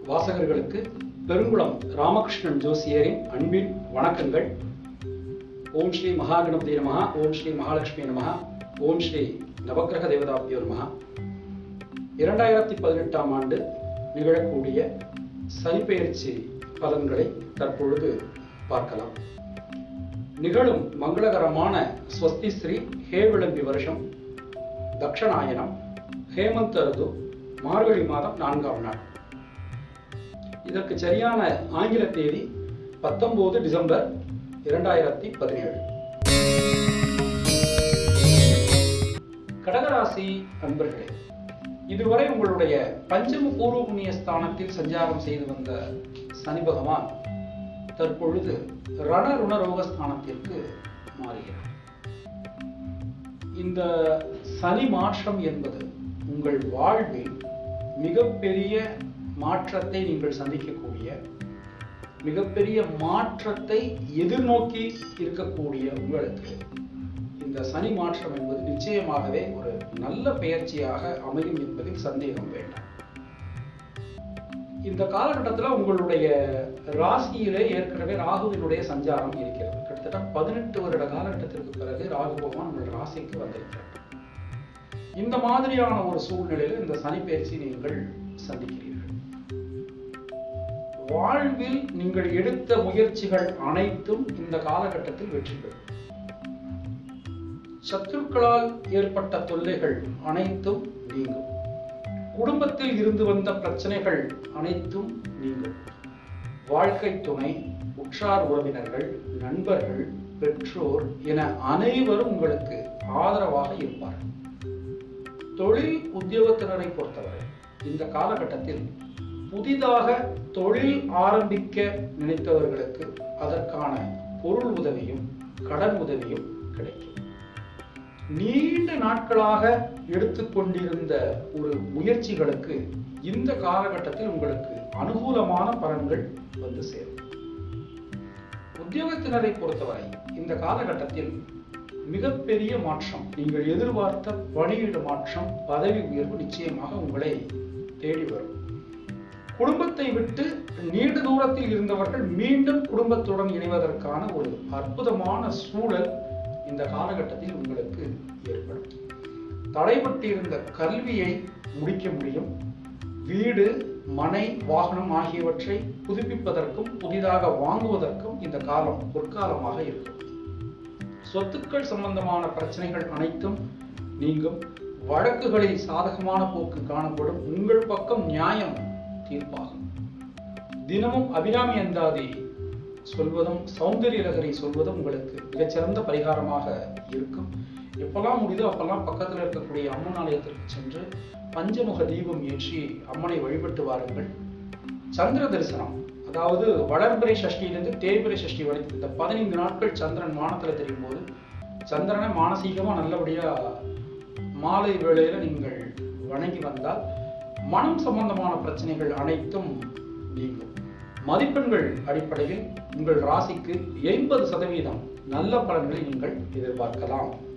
வாசகர்களுக்கு பெருங்குளம் ராமகிருஷ்ணன் ஜோசியரின் அன்பின் வணக்கங்கள் ஓம் ஸ்ரீ மகாகணபதி நமஹ ஓம் ஸ்ரீ மகாலட்சுமி நமஹ ஓம் ஸ்ரீ நவக்கிரக தேவதாபியோ நமஹ இரண்டாயிரத்தி பதினெட்டாம் ஆண்டு நிகழக்கூடிய சனிப்பெயர்ச்சி பலன்களை தற்பொழுது பார்க்கலாம் நிகழும் மங்களகரமான ஸ்வஸ்தி ஸ்ரீ ஹேவிளம்பி வருஷம் தக்ஷணாயனம் ஹேமந்த் ருது மார்கழி மாதம் நான்காம் நாள் இதற்கு சரியான ஆங்கில தேதி பத்தொன்பது டிசம்பர் இரண்டாயிரத்தி பதினேழு கடகராசி அன்பர்களே இதுவரை உங்களுடைய பஞ்சம பூர்வ புண்ணிய ஸ்தானத்தில் சஞ்சாரம் செய்து வந்த சனி பகவான் தற்பொழுது ரண ருணரோக ஸ்தானத்திற்கு மாறுகிறார் இந்த சனி மாற்றம் என்பது உங்கள் வாழ்வில் மிகப்பெரிய மாற்றத்தை நீங்கள் சந்திக்கக்கூடிய மிகப்பெரிய மாற்றத்தை எதிர்நோக்கி இருக்கக்கூடிய உங்களுக்கு இந்த சனி மாற்றம் என்பது நிச்சயமாகவே ஒரு நல்ல பெயர்ச்சியாக அமையும் என்பதில் சந்தேகம் வேண்டாம் இந்த காலகட்டத்தில் உங்களுடைய ராசியிலே ஏற்கனவே ராகுவினுடைய சஞ்சாரம் இருக்கிறது கிட்டத்தட்ட பதினெட்டு வருட காலகட்டத்திற்கு பிறகு ராகு பகவான் உங்கள் ராசிக்கு வந்திருக்கிறார் இந்த மாதிரியான ஒரு சூழ்நிலையில் இந்த சனி பயிற்சி நீங்கள் சந்திக்கிறீர்கள் வாழ்வில் நீங்கள் எடுத்த முயற்சிகள் அனைத்தும் இந்த காலகட்டத்தில் வெற்றி பெறும் சத்துருக்களால் ஏற்பட்ட தொல்லைகள் அனைத்தும் நீங்கும் குடும்பத்தில் இருந்து வந்த பிரச்சனைகள் அனைத்தும் நீங்கும் வாழ்க்கை துணை உற்றார் உறவினர்கள் நண்பர்கள் பெற்றோர் என அனைவரும் உங்களுக்கு ஆதரவாக இருப்பார்கள் தொழில் உத்தியோகத்தினரை பொறுத்தவரை இந்த காலகட்டத்தில் புதிதாக தொழில் ஆரம்பிக்க நினைத்தவர்களுக்கு அதற்கான பொருள் உதவியும் கடன் உதவியும் கிடைக்கும் நீண்ட நாட்களாக எடுத்துக்கொண்டிருந்த ஒரு முயற்சிகளுக்கு இந்த காலகட்டத்தில் உங்களுக்கு அனுகூலமான பலன்கள் வந்து சேரும் உத்தியோகத்தினரை பொறுத்தவரை இந்த காலகட்டத்தில் மிகப்பெரிய மாற்றம் நீங்கள் எதிர்பார்த்த பணியிட மாற்றம் பதவி உயர்வு நிச்சயமாக உங்களை தேடி வரும் குடும்பத்தை விட்டு நீண்ட தூரத்தில் இருந்தவர்கள் மீண்டும் குடும்பத்துடன் இணைவதற்கான ஒரு அற்புதமான சூழல் இந்த காலகட்டத்தில் உங்களுக்கு ஏற்படும் தடைபட்டிருந்த கல்வியை முடிக்க முடியும் வீடு மனை வாகனம் ஆகியவற்றை புதுப்பிப்பதற்கும் புதிதாக வாங்குவதற்கும் இந்த காலம் பொற்காலமாக இருக்கும் சொத்துக்கள் சம்பந்தமான பிரச்சனைகள் அனைத்தும் நீங்கும் வழக்குகளில் சாதகமான போக்கு காணப்படும் உங்கள் பக்கம் நியாயம் தீர்ப்பாகும் தினமும் அபிராமி அந்தாதி சொல்வதும் சௌந்தரிய லகரி சொல்வதும் உங்களுக்கு மிகச்சிறந்த பரிகாரமாக இருக்கும் எப்பெல்லாம் முடியுதோ அப்பெல்லாம் பக்கத்தில் இருக்கக்கூடிய அம்மன் ஆலயத்திற்கு சென்று பஞ்சமுக தீபம் ஏற்றி அம்மனை வழிபட்டு வாருங்கள் சந்திர தரிசனம் அதாவது வளர்பிறை சஷ்டியிலிருந்து தேய்பிறை சஷ்டி வரை இந்த பதினைந்து நாட்கள் சந்திரன் வானத்தில் தெரியும் போது சந்திரனை மானசீகமாக நல்லபடியாக மாலை வேளையில் நீங்கள் வணங்கி வந்தால் மனம் சம்பந்தமான பிரச்சனைகள் அனைத்தும் நீங்கும் மதிப்பெண்கள் அடிப்படையில் உங்கள் ராசிக்கு எண்பது சதவீதம் நல்ல பலன்களை நீங்கள் எதிர்பார்க்கலாம்